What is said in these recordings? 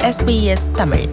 SBS Tamil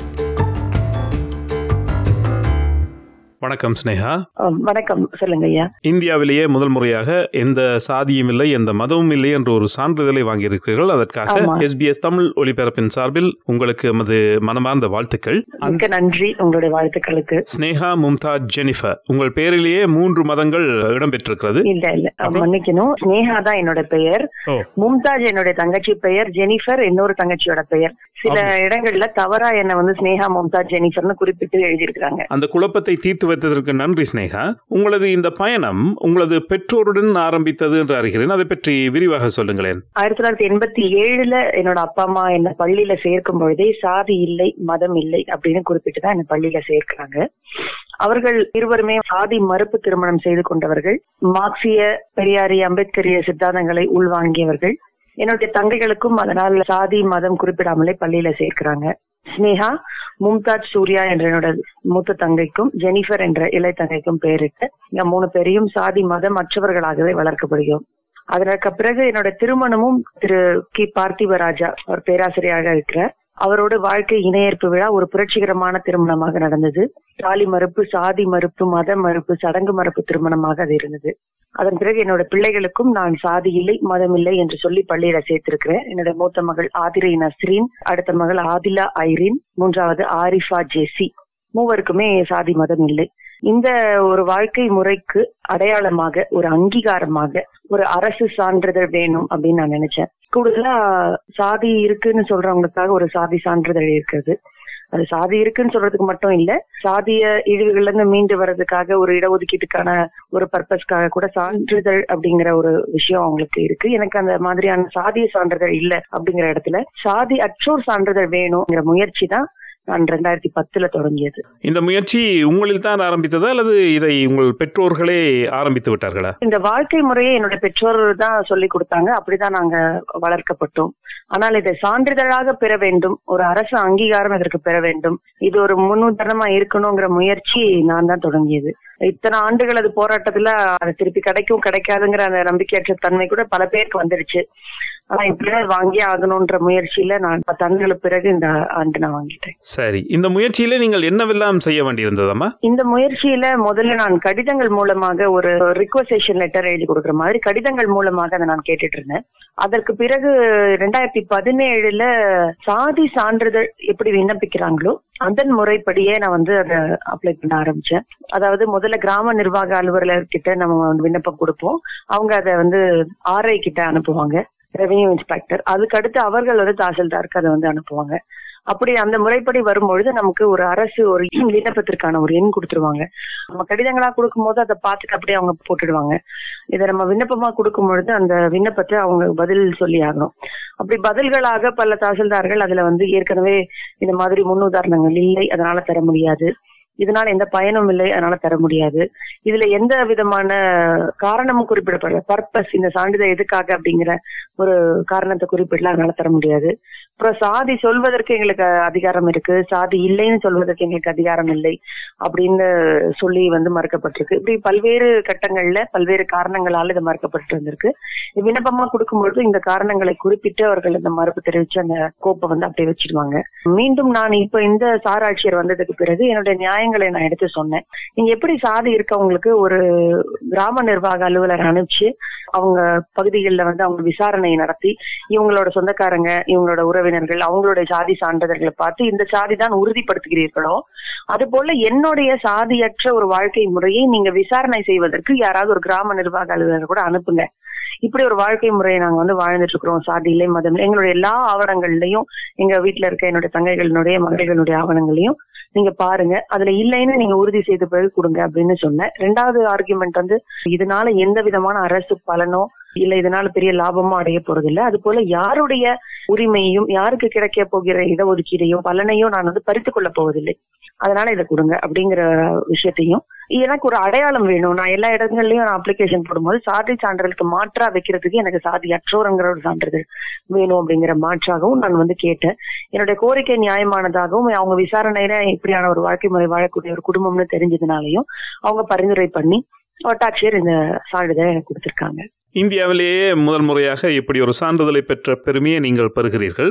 வணக்கம் ஸ்னேகா அஹ் வணக்கம் சொல்லுங்க ஐயா இந்தியாவிலேயே முதல் முறையாக எந்த சாதியும் இல்லை எந்த மதமும் இல்லை என்ற ஒரு சான்றிதழை வாங்கியிருக்கிறீர்கள் அதற்காக ஆமா. எஸ்பிஎஸ் தமிழ் ஒலிபரப்பின் சார்பில் உங்களுக்கு எமது மனமார்ந்த வாழ்த்துக்கள் மிக்க நன்றி உங்களுடைய வாழ்த்துக்களுக்கு ஸ்னேகா மும்தாஜ் ஜெனிஃபர் உங்கள் பெயரிலேயே மூன்று மதங்கள் இடம்பெற்றிருக்கிறது இல்ல இல்ல அஹ் அப்புறம்? மன்னிக்கணும் ஸ்னேகா தான் என்னோட பெயர் ஓ மும்தாஜ் என்னுடைய தங்கச்சி பெயர் ஜெனிஃபர் இன்னொரு தங்கச்சியோட பெயர் சில இடங்கள்ல தவறா என்ன வந்து ஸ்னேகா மும்தாஜ் ஜெனிஃபர்னு குறிப்பிட்டு எழுதியிருக்கிறாங்க அந்த குழப்பத்தை தீர்த்து வைத்ததற்கு நன்றி ஸ்னேகா உங்களது இந்த பயணம் உங்களது பெற்றோருடன் ஆரம்பித்தது என்று அறிகிறேன் அதை பற்றி விரிவாக சொல்லுங்களேன் ஆயிரத்தி தொள்ளாயிரத்தி எண்பத்தி ஏழுல என்னோட அப்பா அம்மா என்ன பள்ளியில சேர்க்கும் பொழுதே சாதி இல்லை மதம் இல்லை அப்படின்னு குறிப்பிட்டு தான் என்ன பள்ளியில சேர்க்கிறாங்க அவர்கள் இருவருமே சாதி மறுப்பு திருமணம் செய்து கொண்டவர்கள் மார்க்சிய பெரியாரிய அம்பேத்கரிய சித்தாந்தங்களை உள்வாங்கியவர்கள் என்னுடைய தங்கைகளுக்கும் அதனால் சாதி மதம் குறிப்பிடாமலே பள்ளியில சேர்க்கிறாங்க ஸ்னேகா மும்தாஜ் சூர்யா என்ற என்னோட மூத்த தங்கைக்கும் ஜெனிஃபர் என்ற இளைய தங்கைக்கும் பெயரிட்டு இந்த மூணு பேரையும் சாதி மதம் அற்றவர்களாகவே வளர்க்கப்படுகிறோம் அதற்கு பிறகு என்னோட திருமணமும் திரு கி பார்த்திபராஜா அவர் பேராசிரியராக இருக்கிறார் அவரோட வாழ்க்கை இணையேற்பு விழா ஒரு புரட்சிகரமான திருமணமாக நடந்தது தாலி மறுப்பு சாதி மறுப்பு மத மறுப்பு சடங்கு மறுப்பு திருமணமாக அது இருந்தது அதன் பிறகு என்னோட பிள்ளைகளுக்கும் நான் சாதி இல்லை மதம் இல்லை என்று சொல்லி பள்ளியில சேர்த்திருக்கிறேன் என்னோட மூத்த மகள் ஆதிரை நஸ்ரீன் அடுத்த மகள் ஆதிலா ஐரின் மூன்றாவது ஆரிஃபா ஜெசி மூவருக்குமே சாதி மதம் இல்லை இந்த ஒரு வாழ்க்கை முறைக்கு அடையாளமாக ஒரு அங்கீகாரமாக ஒரு அரசு சான்றிதழ் வேணும் அப்படின்னு நான் நினைச்சேன் கூடுதலா சாதி இருக்குன்னு சொல்றவங்களுக்காக ஒரு சாதி சான்றிதழ் இருக்குது அது சாதி இருக்குன்னு சொல்றதுக்கு மட்டும் இல்ல சாதிய இழிவுகள்ல இருந்து மீண்டு வர்றதுக்காக ஒரு இடஒதுக்கீட்டுக்கான ஒரு பர்பஸ்க்காக கூட சான்றிதழ் அப்படிங்கிற ஒரு விஷயம் அவங்களுக்கு இருக்கு எனக்கு அந்த மாதிரியான சாதிய சான்றிதழ் இல்ல அப்படிங்கிற இடத்துல சாதி அற்றோர் சான்றிதழ் வேணுங்கிற முயற்சி தான் நான் ரெண்டாயிரத்தி பத்துல தொடங்கியது இந்த முயற்சி உங்களில் தான் ஆரம்பித்ததா அல்லது இதை உங்கள் பெற்றோர்களே ஆரம்பித்து விட்டார்களா இந்த வாழ்க்கை முறையை என்னோட பெற்றோர் தான் சொல்லி கொடுத்தாங்க அப்படிதான் நாங்க வளர்க்கப்பட்டோம் ஆனால் இதை சான்றிதழாக பெற வேண்டும் ஒரு அரசு அங்கீகாரம் இதற்கு பெற வேண்டும் இது ஒரு முன்னுதாரணமா இருக்கணுங்கிற முயற்சி நான் தான் தொடங்கியது இத்தனை ஆண்டுகள் அது போராட்டத்துல அது திருப்பி கிடைக்கும் கிடைக்காதுங்கிற அந்த நம்பிக்கையற்ற தன்மை கூட பல பேருக்கு வந்துருச்சு ஆனா இப்படிதான் வாங்கியே ஆகணும்ன்ற முயற்சியில நான் பத்து ஆண்டுகளுக்கு பிறகு இந்த ஆண்டு நான் வாங்கிட்டேன் சரி இந்த முயற்சியில நீங்கள் என்னவெல்லாம் செய்ய வேண்டியிருந்ததம்மா இந்த முயற்சியில முதல்ல நான் கடிதங்கள் மூலமாக ஒரு ரிக்வசேஷன் லெட்டர் எழுதி கொடுக்குற மாதிரி கடிதங்கள் மூலமாக அதை நான் கேட்டுட்டு இருந்தேன் அதற்கு பிறகு ரெண்டாயிரத்தி பதினேழுல சாதி சான்றிதழ் எப்படி விண்ணப்பிக்கிறாங்களோ அதன் முறைப்படியே நான் வந்து அதை அப்ளை பண்ண ஆரம்பிச்சேன் அதாவது முதல்ல கிராம நிர்வாக அலுவலர் கிட்ட நம்ம வந்து விண்ணப்பம் கொடுப்போம் அவங்க அதை வந்து ஆர்ஐ கிட்ட அனுப்புவாங்க ரெவென்யூ இன்ஸ்பெக்டர் அதுக்கு அடுத்து அவர்கள் வந்து தாசில்தாருக்கு அதை வந்து அனுப்புவாங்க அப்படி அந்த முறைப்படி வரும்பொழுது நமக்கு ஒரு அரசு ஒரு விண்ணப்பத்திற்கான ஒரு எண் கொடுத்துருவாங்க நம்ம கடிதங்களா கொடுக்கும்போது அதை பார்த்துட்டு அப்படியே அவங்க போட்டுடுவாங்க இதை நம்ம விண்ணப்பமா கொடுக்கும் பொழுது அந்த விண்ணப்பத்தை அவங்க பதில் சொல்லி ஆகணும் அப்படி பதில்களாக பல தாசில்தார்கள் அதுல வந்து ஏற்கனவே இந்த மாதிரி முன்னுதாரணங்கள் இல்லை அதனால தர முடியாது இதனால எந்த பயனும் இல்லை அதனால தர முடியாது இதுல எந்த விதமான காரணமும் குறிப்பிடப்படல பர்பஸ் இந்த சான்றிதழ் எதுக்காக அப்படிங்கிற ஒரு காரணத்தை குறிப்பிடல அதனால தர முடியாது அப்புறம் சாதி சொல்வதற்கு எங்களுக்கு அதிகாரம் இருக்கு சாதி இல்லைன்னு சொல்வதற்கு எங்களுக்கு அதிகாரம் இல்லை அப்படின்னு சொல்லி வந்து மறுக்கப்பட்டிருக்கு இப்படி பல்வேறு கட்டங்கள்ல பல்வேறு காரணங்களால இது மறுக்கப்பட்டு வந்திருக்கு விண்ணப்பமா கொடுக்கும்பொழுது இந்த காரணங்களை குறிப்பிட்டு அவர்கள் இந்த மறுப்பு தெரிவிச்சு அந்த கோப்பை வந்து அப்படியே வச்சிடுவாங்க மீண்டும் நான் இப்ப இந்த சாராட்சியர் வந்ததுக்கு பிறகு என்னுடைய நியாயங்களை நான் எடுத்து சொன்னேன் நீங்க எப்படி சாதி இருக்கவங்களுக்கு ஒரு கிராம நிர்வாக அலுவலர் அனுப்பிச்சு அவங்க பகுதிகளில் வந்து அவங்க விசாரணை நடத்தி இவங்களோட சொந்தக்காரங்க இவங்களோட உறவினர்கள் அவங்களோட சாதி சான்றிதழ்களை பார்த்து இந்த சாதி தான் உறுதிப்படுத்துகிறீர்களோ அது போல என்னுடைய சாதியற்ற ஒரு வாழ்க்கை முறையை நீங்க விசாரணை செய்வதற்கு யாராவது ஒரு கிராம நிர்வாக அலுவலர் கூட அனுப்புங்க இப்படி ஒரு வாழ்க்கை முறையை நாங்க வந்து வாழ்ந்துட்டு இருக்கிறோம் சாதி இல்லை மதம் இல்லை. எங்களுடைய எல்லா ஆவணங்கள்லயும் எங்க வீட்டுல இருக்க என்னுடைய தங்கைகளினுடைய மகள்களுடைய ஆவணங்களையும் நீங்க பாருங்க அதுல இல்லைன்னு நீங்க உறுதி செய்த பிறகு கொடுங்க அப்படின்னு சொன்னேன் ரெண்டாவது ஆர்குமெண்ட் வந்து இதனால எந்த விதமான அரசு பலனோ இல்ல இதனால பெரிய லாபமோ அடைய போறது இல்ல அது போல யாருடைய உரிமையும் யாருக்கு கிடைக்க போகிற இடஒதுக்கீடையும் பலனையும் நான் வந்து பறித்து கொள்ள போவதில்லை அதனால இதை கொடுங்க அப்படிங்கிற விஷயத்தையும் எனக்கு ஒரு அடையாளம் வேணும் நான் எல்லா இடங்கள்லயும் நான் அப்ளிகேஷன் போடும்போது சாதி சான்றிதழுக்கு மாற்றா வைக்கிறதுக்கு எனக்கு சாதி அற்றோருங்கிற ஒரு சான்றிதழ் வேணும் அப்படிங்கிற மாற்றாகவும் நான் வந்து கேட்டேன் என்னுடைய கோரிக்கை நியாயமானதாகவும் அவங்க விசாரணையில இப்படியான ஒரு வாழ்க்கை முறை வாழக்கூடிய ஒரு குடும்பம்னு தெரிஞ்சதுனாலையும் அவங்க பரிந்துரை பண்ணி வட்டாட்சியர் இந்த சான்றிதழை எனக்கு கொடுத்திருக்காங்க இந்தியாவிலேயே முதல் முறையாக இப்படி ஒரு சான்றிதழை பெற்ற பெருமையை நீங்கள் பெறுகிறீர்கள்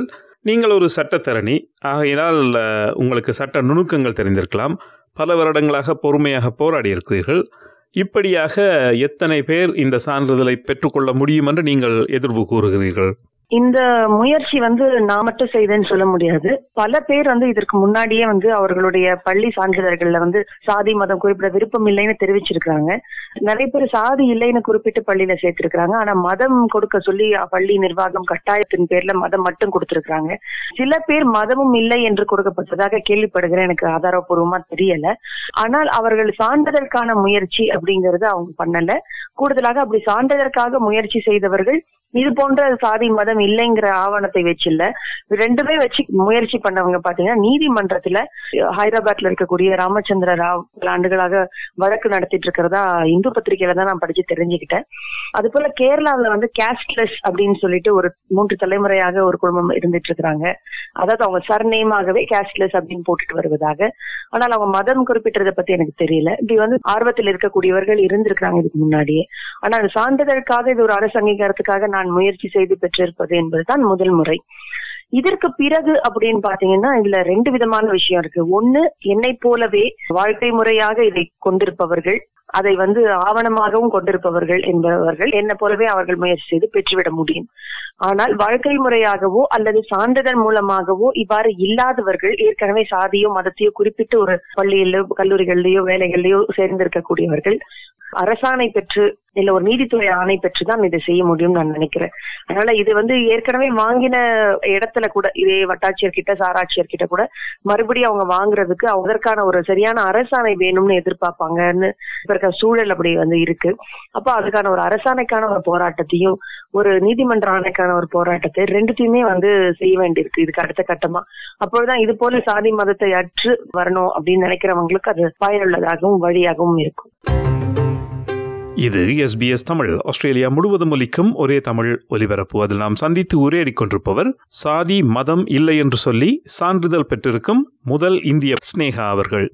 நீங்கள் ஒரு சட்டத்தரணி ஆகையினால் அஹ், உங்களுக்கு சட்ட நுணுக்கங்கள் தெரிந்திருக்கலாம் பல வருடங்களாக பொறுமையாக போராடி இருக்கிறீர்கள் இப்படியாக எத்தனை பேர் இந்த சான்றிதழை பெற்றுக்கொள்ள முடியும் என்று நீங்கள் எதிர்வு கூறுகிறீர்கள் இந்த முயற்சி வந்து நான் மட்டும் செய்தேன்னு சொல்ல முடியாது பல பேர் வந்து இதற்கு முன்னாடியே வந்து அவர்களுடைய பள்ளி சான்றிதழ்கள்ல வந்து சாதி மதம் குறிப்பிட விருப்பம் இல்லைன்னு தெரிவிச்சிருக்காங்க நிறைய பேர் சாதி இல்லைன்னு குறிப்பிட்டு பள்ளியில சேர்த்திருக்காங்க ஆனா மதம் கொடுக்க சொல்லி பள்ளி நிர்வாகம் கட்டாயத்தின் பேர்ல மதம் மட்டும் கொடுத்திருக்காங்க சில பேர் மதமும் இல்லை என்று கொடுக்கப்பட்டதாக கேள்விப்படுகிறேன் எனக்கு ஆதாரப்பூர்வமா தெரியல ஆனால் அவர்கள் சான்றிதழ்கான முயற்சி அப்படிங்கறது அவங்க பண்ணல கூடுதலாக அப்படி சான்றிதழ்காக முயற்சி செய்தவர்கள் இது போன்ற சாதி மதம் இல்லைங்கிற ஆவணத்தை வச்சில்ல ரெண்டுமே வச்சு முயற்சி பண்ணவங்க பாத்தீங்கன்னா நீதிமன்றத்துல ஹைதராபாத்ல இருக்கக்கூடிய ராமச்சந்திர ராவ் பல ஆண்டுகளாக வழக்கு நடத்திட்டு இருக்கிறதா இந்து பத்திரிகையில தான் நான் படிச்சு தெரிஞ்சுக்கிட்டேன் அது போல கேரளாவுல வந்து கேஸ்ட்லெஸ் அப்படின்னு சொல்லிட்டு ஒரு மூன்று தலைமுறையாக ஒரு குடும்பம் இருந்துட்டு இருக்கிறாங்க அதாவது அவங்க சர்நேமாகவே கேஸ்ட்லெஸ் அப்படின்னு போட்டுட்டு வருவதாக ஆனால் அவங்க மதம் குறிப்பிட்டதை பத்தி எனக்கு தெரியல இப்படி வந்து ஆர்வத்தில் இருக்கக்கூடியவர்கள் இருந்திருக்கிறாங்க இதுக்கு முன்னாடியே ஆனால் சான்றிதழுக்காக இது ஒரு அரசு அங்கீகாரத்துக்காக நான் முயற்சி செய்து பெற்றிருப்பது என்பதுதான் முதல் முறை இதற்கு பிறகு அப்படின்னு பாத்தீங்கன்னா இதுல ரெண்டு விதமான விஷயம் இருக்கு ஒண்ணு என்னை போலவே வாழ்க்கை முறையாக இதை கொண்டிருப்பவர்கள் அதை வந்து ஆவணமாகவும் கொண்டிருப்பவர்கள் என்பவர்கள் என்ன போலவே அவர்கள் முயற்சி செய்து பெற்றுவிட முடியும் ஆனால் வாழ்க்கை முறையாகவோ அல்லது சான்றிதழ் மூலமாகவோ இவ்வாறு இல்லாதவர்கள் ஏற்கனவே சாதியோ மதத்தையோ குறிப்பிட்டு ஒரு பள்ளியிலோ கல்லூரிகள்லயோ வேலைகள்லயோ சேர்ந்திருக்கக்கூடியவர்கள் அரசாணை பெற்று இல்ல ஒரு நீதித்துறை ஆணை பெற்றுதான் இதை செய்ய முடியும் நான் நினைக்கிறேன் அதனால இது வந்து ஏற்கனவே வாங்கின இடத்துல கூட இதே வட்டாட்சியர் கிட்ட சாராட்சியர் கிட்ட கூட மறுபடியும் அவங்க வாங்குறதுக்கு அதற்கான ஒரு சரியான அரசாணை வேணும்னு எதிர்பார்ப்பாங்கன்னு இப்ப இருக்க சூழல் அப்படி வந்து இருக்கு அப்போ அதுக்கான ஒரு அரசாணைக்கான ஒரு போராட்டத்தையும் ஒரு நீதிமன்ற ஆணைக்கான ஒரு போராட்டத்தை ரெண்டுத்தையுமே வந்து செய்ய வேண்டியிருக்கு இதுக்கு அடுத்த கட்டமா அப்பொழுதுதான் இது போல சாதி மதத்தை அற்று வரணும் அப்படின்னு நினைக்கிறவங்களுக்கு அது பயனுள்ளதாகவும் வழியாகவும் இருக்கும் இது எஸ்பிஎஸ் தமிழ் ஆஸ்திரேலியா முழுவதும் ஒலிக்கும் ஒரே தமிழ் ஒலிபரப்பு அதில் நாம் சந்தித்து உரையாடிக் கொண்டிருப்பவர் சாதி மதம் இல்லை என்று சொல்லி சான்றிதழ் பெற்றிருக்கும் முதல் இந்திய ஸ்னேகா அவர்கள்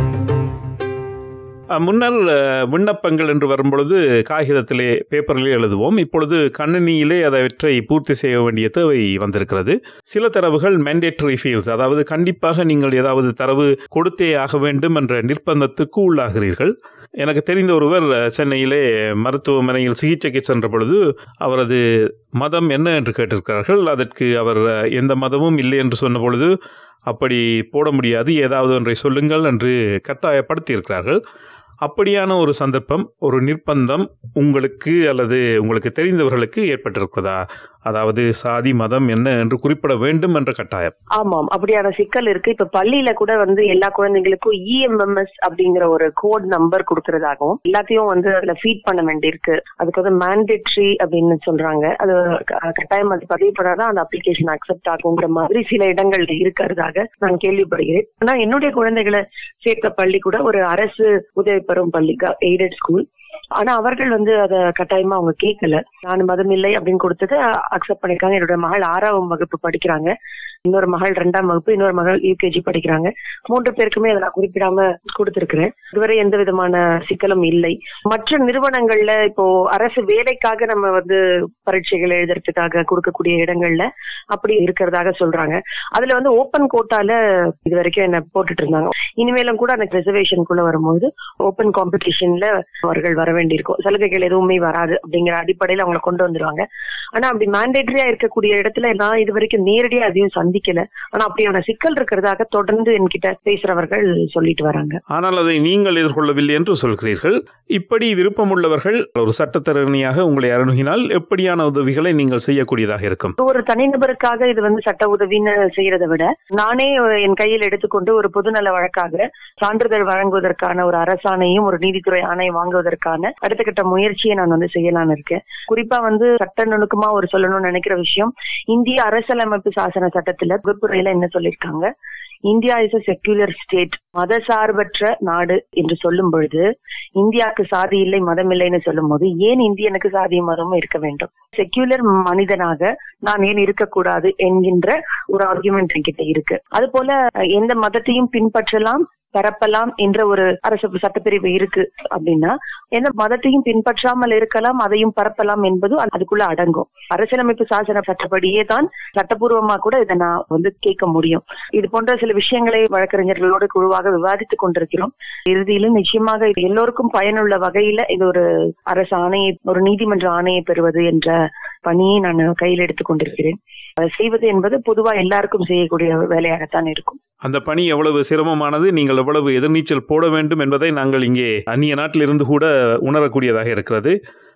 அஹ், முன்னர் அஹ், விண்ணப்பங்கள் என்று வரும்பொழுது காகிதத்திலே பேப்பரிலே எழுதுவோம் இப்பொழுது கணினியிலே அதவற்றை பூர்த்தி செய்ய வேண்டிய தேவை வந்திருக்கிறது சில தரவுகள் மேண்டேட்டரி ஃபீல்ட்ஸ் அதாவது கண்டிப்பாக நீங்கள் ஏதாவது தரவு கொடுத்தே ஆக வேண்டும் என்ற நிர்பந்தத்துக்கு உள்ளாகிறீர்கள் எனக்கு தெரிந்த ஒருவர் அஹ், சென்னையிலே மருத்துவமனையில் சிகிச்சைக்கு சென்ற பொழுது அவரது மதம் என்ன என்று கேட்டிருக்கிறார்கள் அதற்கு அவர் அஹ், எந்த மதமும் இல்லை என்று சொன்ன பொழுது அப்படி போட முடியாது ஏதாவது ஒன்றை சொல்லுங்கள் என்று கட்டாயப்படுத்தியிருக்கிறார்கள் அப்படியான ஒரு சந்தர்ப்பம் ஒரு நிர்பந்தம் உங்களுக்கு அல்லது உங்களுக்கு தெரிந்தவர்களுக்கு ஏற்பட்டிருக்கிறதா அதாவது சாதி மதம் என்ன என்று குறிப்பிட வேண்டும் என்ற கட்டாயம் ஆமாம் அப்படியான சிக்கல் இருக்கு இப்ப பள்ளியில கூட வந்து எல்லா குழந்தைங்களுக்கும் இஎம்எம்எஸ் அப்படிங்கிற ஒரு கோட் நம்பர் கொடுக்கறதாகவும் எல்லாத்தையும் வந்து அதுல ஃபீட் பண்ண வேண்டியிருக்கு அதுக்கு வந்து மேண்டேட்ரி அப்படின்னு சொல்றாங்க அது க- கட்டாயம் அது பதிவுப்படாதான் அந்த அப்ளிகேஷன் அக்செப்ட் ஆகுங்கிற மாதிரி சில இடங்கள் இருக்கிறதாக நான் கேள்விப்படுகிறேன் ஆனா என்னுடைய குழந்தைகளை சேர்த்த பள்ளி கூட ஒரு அரசு உதவி பெறும் பள்ளி எய்டட் ஸ்கூல் ஆனா அவர்கள் வந்து அத கட்டாயமா அவங்க கேட்கல நான் மதம் இல்லை அப்படின்னு கொடுத்தது அக்செப்ட் பண்ணிருக்காங்க என்னோட மகள் ஆறாம் வகுப்பு படிக்கிறாங்க இன்னொரு மகள் ரெண்டாம் வகுப்பு இன்னொரு மகள் யூகேஜி படிக்கிறாங்க மூன்று பேருக்குமே அதை நான் குறிப்பிடாம கொடுத்திருக்கிறேன் இதுவரை எந்த விதமான சிக்கலும் இல்லை மற்ற நிறுவனங்கள்ல இப்போ அரசு வேலைக்காக நம்ம வந்து பரீட்சைகள் எழுதுறதுக்காக கொடுக்கக்கூடிய இடங்கள்ல அப்படி இருக்கிறதாக சொல்றாங்க அதுல வந்து ஓப்பன் கோட்டால இது வரைக்கும் என்ன போட்டுட்டு இருந்தாங்க இனிமேலும் கூட அந்த ரிசர்வேஷனுக்குள்ள வரும்போது ஓப்பன் காம்படிஷன்ல அவர்கள் வர வேண்டியிருக்கும் சலுகைகள் எதுவுமே வராது அப்படிங்கிற அடிப்படையில அவங்களை கொண்டு வந்துருவாங்க ஆனா அப்படி மேண்டேட்டரியா இருக்கக்கூடிய இடத்துல நான் இது வரைக்கும் நேரடியா அதையும் சந்திக்கல ஆனா அப்படியான சிக்கல் இருக்கிறதாக தொடர்ந்து என்கிட்ட பேசுறவர்கள் சொல்லிட்டு வராங்க ஆனால் அதை நீங்கள் எதிர்கொள்ளவில்லை என்று சொல்கிறீர்கள் இப்படி விருப்பமுள்ளவர்கள் ஒரு சட்டத்தரணியாக உங்களை அணுகினால் எப்படியான உதவிகளை நீங்கள் செய்யக்கூடியதாக இருக்கும் ஒரு தனிநபருக்காக இது வந்து சட்ட உதவின்னு செய்யறதை விட நானே என் கையில் எடுத்துக்கொண்டு ஒரு பொதுநல வழக்காக சான்றிதழ் வழங்குவதற்கான ஒரு அரசாணையும் ஒரு நீதித்துறை ஆணை வாங்குவதற்கான அடுத்த கட்ட முயற்சியை நான் வந்து செய்யலாம்னு இருக்கேன் குறிப்பா வந்து சட்ட நுணுக்கமா ஒரு சொல்லணும்னு நினைக்கிற விஷயம் இந்திய அரசியலமைப்பு சாசன சட்டத்துல வகுப்புரையில என்ன சொல்லியிருக்காங்க India is a secular state மதசார்பற்ற நாடு என்று சொல்லும் பொழுது இந்தியாவுக்கு சாதி இல்லை மதம் இல்லைன்னு சொல்லும் போது ஏன் இந்தியனுக்கு சாதி மதமும் இருக்க வேண்டும் செக்யூலர் மனிதனாக நான் ஏன் இருக்கக்கூடாது என்கின்ற ஒரு ஆர்குமெண்ட் என்கிட்ட இருக்கு அது போல எந்த மதத்தையும் பின்பற்றலாம் பரப்பலாம் என்ற ஒரு அரசு சட்டப்பிரிவு இருக்கு அப்படின்னா எந்த மதத்தையும் பின்பற்றாமல் இருக்கலாம் அதையும் பரப்பலாம் என்பது அதுக்குள்ள அடங்கும் அரசியலமைப்பு சாசன சட்டப்படியே தான் சட்டபூர்வமா கூட இதை நான் வந்து கேட்க முடியும் இது போன்ற சில விஷயங்களை வழக்கறிஞர்களோடு குழுவாக விவாதித்துக் கொண்டிருக்கிறோம் இறுதியிலும் நிச்சயமாக இது எல்லோருக்கும் பயனுள்ள வகையில இது ஒரு அரசு ஆணையை ஒரு நீதிமன்ற ஆணையை பெறுவது என்ற பணியை நான் கையில் எடுத்துக் கொண்டிருக்கிறேன் அதை செய்வது என்பது பொதுவா எல்லாருக்கும் செய்யக்கூடிய வேலையாகத்தான் இருக்கும் அந்த பணி எவ்வளவு சிரமமானது நீங்கள் எவ்வளவு எதிர்நீச்சல் போட வேண்டும் என்பதை நாங்கள் இங்கே அந்நிய நாட்டிலிருந்து கூட உணரக்கூடியதாக இருக்கிறது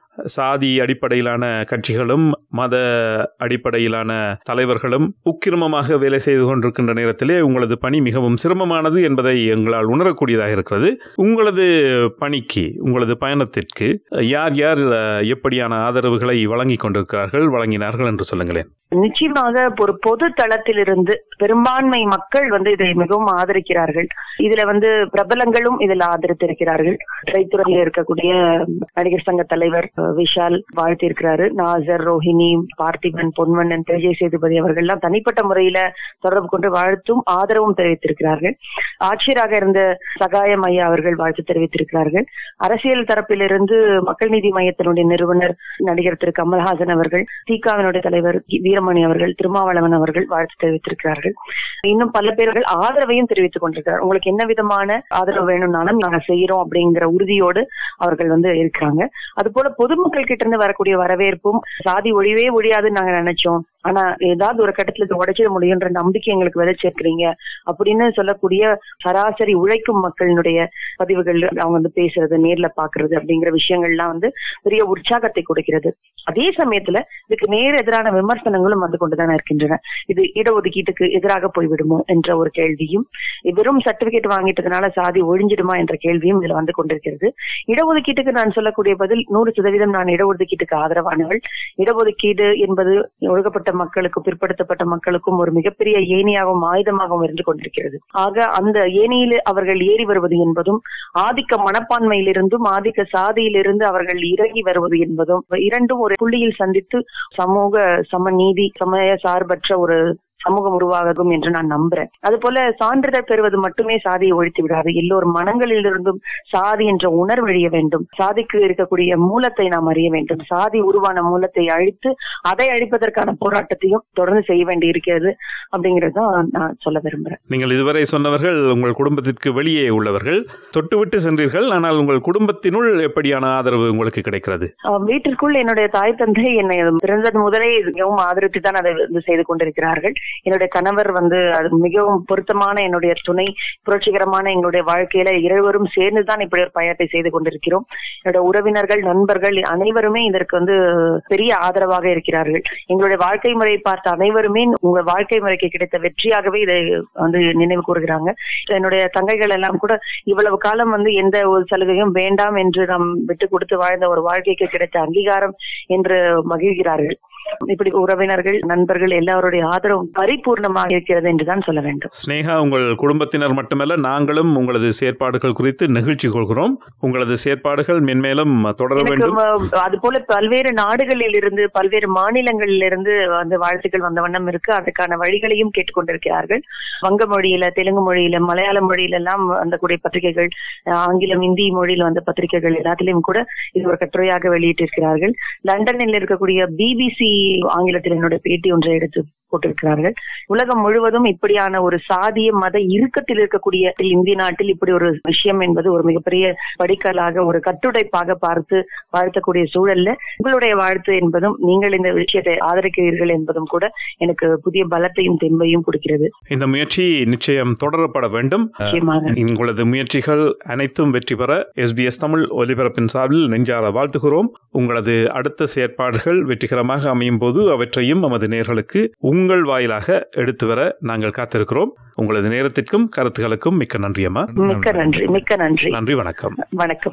சாதி அடிப்படையிலான கட்சிகளும் மத அடிப்படையிலான தலைவர்களும் உக்கிரமமாக வேலை செய்து கொண்டிருக்கின்ற நேரத்திலே உங்களது பணி மிகவும் சிரமமானது என்பதை எங்களால் உணரக்கூடியதாக இருக்கிறது உங்களது பணிக்கு உங்களது பயணத்திற்கு யார் யார் எப்படியான ஆதரவுகளை வழங்கி கொண்டிருக்கிறார்கள் வழங்கினார்கள் என்று சொல்லுங்களேன் நிச்சயமாக ஒரு பொது தளத்திலிருந்து பெரும்பான்மை மக்கள் வந்து இதை மிகவும் ஆதரிக்கிறார்கள் இதுல வந்து பிரபலங்களும் இதில் ஆதரித்திருக்கிறார்கள் திரைத்துறையில் இருக்கக்கூடிய நடிகர் சங்க தலைவர் விஷால் வாழ்த்திருக்கிறாரு நாசர் ரோஹிணி பார்த்திபன் பொன்வண்ணன் விஜய் சேதுபதி அவர்கள் எல்லாம் தனிப்பட்ட முறையில தொடர்பு கொண்டு வாழ்த்தும் ஆதரவும் தெரிவித்திருக்கிறார்கள் ஆட்சியராக இருந்த சகாயம் ஐயா அவர்கள் வாழ்த்து தெரிவித்திருக்கிறார்கள் அரசியல் தரப்பிலிருந்து மக்கள் நீதி மையத்தினுடைய நிறுவனர் நடிகர் திரு கமல்ஹாசன் அவர்கள் திகாவினுடைய தலைவர் வீரமணி அவர்கள் திருமாவளவன் அவர்கள் வாழ்த்து தெரிவித்திருக்கிறார்கள் இன்னும் பல பேர்கள் ஆதரவையும் தெரிவித்துக் கொண்டிருக்கிறார் உங்களுக்கு என்ன விதமான ஆதரவு வேணும்னாலும் நாங்க செய்யறோம் அப்படிங்கிற உறுதியோடு அவர்கள் வந்து இருக்கிறாங்க அது போல பொதுமக்கள் கிட்ட இருந்து வரக்கூடிய வரவேற்பும் சாதி ஒழிவே ஒழியாதுன்னு நாங்க நினைச்சோம் ஆனா ஏதாவது ஒரு கட்டத்துல இது உடைச்சிட முடியுன்ற நம்பிக்கை எங்களுக்கு விதைச்சிருக்கிறீங்க அப்படின்னு சொல்லக்கூடிய சராசரி உழைக்கும் மக்களினுடைய பதிவுகள் அவங்க வந்து பேசுறது நேர்ல பாக்குறது அப்படிங்கிற விஷயங்கள்லாம் வந்து பெரிய உற்சாகத்தை கொடுக்கிறது அதே சமயத்துல இதுக்கு நேர் எதிரான விமர்சனங்களும் வந்து கொண்டுதானே இருக்கின்றன இது இடஒதுக்கீட்டுக்கு எதிராக போய்விடுமோ என்ற ஒரு கேள்வியும் வெறும் சர்டிபிகேட் வாங்கிட்டதுனால சாதி ஒழிஞ்சிடுமா என்ற கேள்வியும் இதுல வந்து கொண்டிருக்கிறது இடஒதுக்கீட்டுக்கு நான் சொல்லக்கூடிய பதில் நூறு சதவீதம் நான் இடஒதுக்கீட்டுக்கு ஆதரவானவள் இடஒதுக்கீடு என்பது ஒழுகப்பட்ட மக்களுக்கும் பிற்படுத்தப்பட்ட மக்களுக்கும் ஒரு மிகப்பெரிய ஏணியாகவும் ஆயுதமாகவும் இருந்து கொண்டிருக்கிறது ஆக அந்த ஏணியில் அவர்கள் ஏறி வருவது என்பதும் ஆதிக்க மனப்பான்மையிலிருந்தும் ஆதிக்க சாதியிலிருந்து அவர்கள் இறங்கி வருவது என்பதும் இரண்டும் ஒரு புள்ளியில் சந்தித்து சமூக சமநீதி சமய சார்பற்ற ஒரு சமூகம் உருவாகும் என்று நான் நம்புறேன் அது போல சான்றிதழ் பெறுவது மட்டுமே சாதியை ஒழித்து விடாது எல்லோர் மனங்களிலிருந்தும் சாதி என்ற உணர்வு அழிய வேண்டும் சாதிக்கு இருக்கக்கூடிய மூலத்தை நாம் அறிய வேண்டும் சாதி உருவான மூலத்தை அழித்து அதை அழிப்பதற்கான போராட்டத்தையும் தொடர்ந்து செய்ய வேண்டி இருக்கிறது அப்படிங்கறத நான் சொல்ல விரும்புறேன் நீங்கள் இதுவரை சொன்னவர்கள் உங்கள் குடும்பத்திற்கு வெளியே உள்ளவர்கள் தொட்டுவிட்டு சென்றீர்கள் ஆனால் உங்கள் குடும்பத்தினுள் எப்படியான ஆதரவு உங்களுக்கு கிடைக்கிறது வீட்டிற்குள் என்னுடைய தாய் தந்தை என்னை பிறந்தது முதலே மிகவும் ஆதரித்து தான் அதை செய்து கொண்டிருக்கிறார்கள் என்னுடைய கணவர் வந்து அது மிகவும் பொருத்தமான என்னுடைய துணை புரட்சிகரமான எங்களுடைய வாழ்க்கையில இருவரும் சேர்ந்துதான் இப்படி ஒரு பயணத்தை செய்து கொண்டிருக்கிறோம் என்னுடைய உறவினர்கள் நண்பர்கள் அனைவருமே இதற்கு வந்து பெரிய ஆதரவாக இருக்கிறார்கள் எங்களுடைய வாழ்க்கை முறையை பார்த்த அனைவருமே உங்க வாழ்க்கை முறைக்கு கிடைத்த வெற்றியாகவே இதை வந்து நினைவு கூறுகிறாங்க என்னுடைய தங்கைகள் எல்லாம் கூட இவ்வளவு காலம் வந்து எந்த ஒரு சலுகையும் வேண்டாம் என்று நாம் விட்டு கொடுத்து வாழ்ந்த ஒரு வாழ்க்கைக்கு கிடைத்த அங்கீகாரம் என்று மகிழ்கிறார்கள் இப்படி உறவினர்கள் நண்பர்கள் எல்லாருடைய ஆதரவும் பரிபூர்ணமாக இருக்கிறது என்றுதான் சொல்ல வேண்டும் ஸ்னேகா உங்கள் குடும்பத்தினர் மட்டுமல்ல நாங்களும் உங்களது செயற்பாடுகள் குறித்து நெகிழ்ச்சி கொள்கிறோம் உங்களது செயற்பாடுகள் மென்மேலும் தொடர வேண்டும் அது போல பல்வேறு நாடுகளில் இருந்து பல்வேறு மாநிலங்களில் இருந்து வந்து வாழ்த்துக்கள் வந்த வண்ணம் இருக்கு அதுக்கான வழிகளையும் கேட்டுக்கொண்டிருக்கிறார்கள் வங்க மொழியில தெலுங்கு மொழியில மலையாள மொழியில எல்லாம் அந்த கூடிய பத்திரிகைகள் ஆங்கிலம் இந்தி மொழியில் வந்த பத்திரிகைகள் எல்லாத்திலையும் கூட இது ஒரு கட்டுரையாக வெளியிட்டிருக்கிறார்கள் லண்டனில் இருக்கக்கூடிய பிபிசி ஆங்கிலத்தில் என்னுடைய பேட்டி ஒன்றை எடுத்து போட்டிருக்கிறார்கள் உலகம் முழுவதும் இப்படியான ஒரு சாதிய மத இறுக்கத்தில் இருக்கக்கூடிய இந்திய நாட்டில் இப்படி ஒரு விஷயம் என்பது ஒரு மிகப்பெரிய படிக்கலாக ஒரு கட்டுடைப்பாக பார்த்து வாழ்த்தக்கூடிய சூழல்ல உங்களுடைய வாழ்த்து என்பதும் நீங்கள் இந்த விஷயத்தை ஆதரிக்கிறீர்கள் என்பதும் கூட எனக்கு புதிய பலத்தையும் தெம்பையும் கொடுக்கிறது இந்த முயற்சி நிச்சயம் தொடரப்பட வேண்டும் உங்களது முயற்சிகள் அனைத்தும் வெற்றி பெற எஸ்பிஎஸ் தமிழ் ஒலிபரப்பின் சார்பில் நெஞ்சார வாழ்த்துகிறோம் உங்களது அடுத்த செயற்பாடுகள் வெற்றிகரமாக அமையும் போது அவற்றையும் நமது நேர்களுக்கு உங்கள் வாயிலாக எடுத்து வர நாங்கள் காத்திருக்கிறோம் உங்களது நேரத்திற்கும் கருத்துகளுக்கும் மிக்க நன்றி அம்மா மிக்க நன்றி மிக்க நன்றி நன்றி வணக்கம் வணக்கம்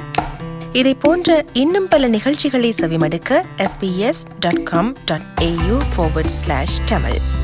இதை போன்ற இன்னும் பல நிகழ்ச்சிகளை செவிமடுக்க sbs.com.au forward slash tamil